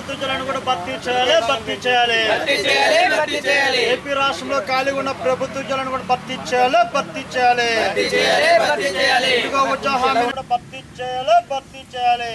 ప్రభుత్వ ఉద్యోగాలను కూడా భర్తీ చేయాలి భర్తీ చేయాలి ఏపీ రాష్ట్రంలో ఖాళీగా ఉన్న ప్రభుత్వ ఉద్యోగాలను కూడా భర్తీ చేయాలి భర్తీ చేయాలి ఉద్యోగ ఉద్యోగ హామీలను కూడా భర్తీ చేయాలి భర్తీ చేయాలి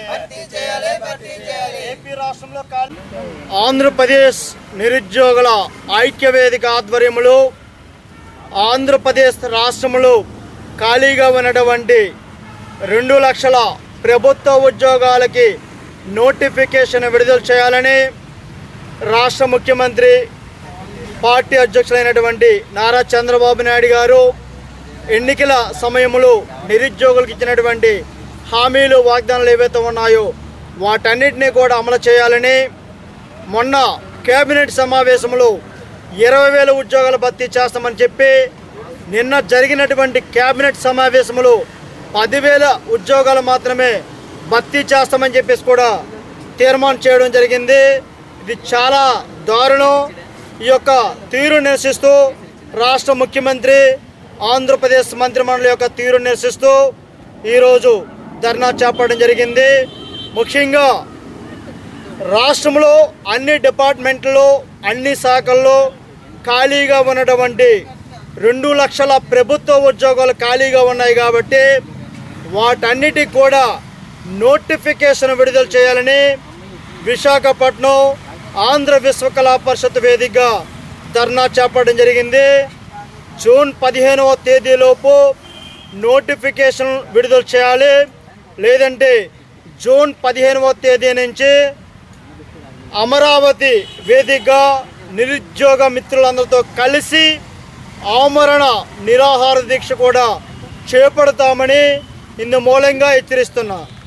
ఏపీ రాష్ట్రంలో ఖాళీ ఆంధ్రప్రదేశ్ నిరుద్యోగుల ఐక్య వేదిక ఆధ్వర్యంలో ఆంధ్రప్రదేశ్ రాష్ట్రంలో ఖాళీగా ఉన్నటువంటి రెండు లక్షల ప్రభుత్వ ఉద్యోగాలకి నోటిఫికేషన్ విడుదల చేయాలని రాష్ట్ర ముఖ్యమంత్రి పార్టీ అధ్యక్షులైనటువంటి నారా చంద్రబాబు నాయుడు గారు ఎన్నికల సమయంలో నిరుద్యోగులకు ఇచ్చినటువంటి హామీలు వాగ్దానాలు ఏవైతే ఉన్నాయో వాటన్నిటినీ కూడా అమలు చేయాలని మొన్న కేబినెట్ సమావేశంలో ఇరవై వేల ఉద్యోగాలు భర్తీ చేస్తామని చెప్పి నిన్న జరిగినటువంటి కేబినెట్ సమావేశంలో పదివేల ఉద్యోగాలు మాత్రమే భర్తీ చేస్తామని చెప్పేసి కూడా తీర్మానం చేయడం జరిగింది ఇది చాలా దారుణం ఈ యొక్క తీరు నిరసిస్తూ రాష్ట్ర ముఖ్యమంత్రి ఆంధ్రప్రదేశ్ మంత్రిమండలి యొక్క తీరు నిరసిస్తూ ఈరోజు ధర్నా చేపట్టడం జరిగింది ముఖ్యంగా రాష్ట్రంలో అన్ని డిపార్ట్మెంట్లో అన్ని శాఖల్లో ఖాళీగా ఉన్నటువంటి రెండు లక్షల ప్రభుత్వ ఉద్యోగాలు ఖాళీగా ఉన్నాయి కాబట్టి వాటన్నిటి కూడా నోటిఫికేషన్ విడుదల చేయాలని విశాఖపట్నం ఆంధ్ర విశ్వకళా పరిషత్ వేదికగా ధర్నా చేపట్టడం జరిగింది జూన్ పదిహేనవ తేదీలోపు నోటిఫికేషన్ విడుదల చేయాలి లేదంటే జూన్ పదిహేనవ తేదీ నుంచి అమరావతి వేదికగా నిరుద్యోగ మిత్రులందరితో కలిసి ఆమరణ నిరాహార దీక్ష కూడా చేపడతామని ఇందు మూలంగా హెచ్చరిస్తున్నా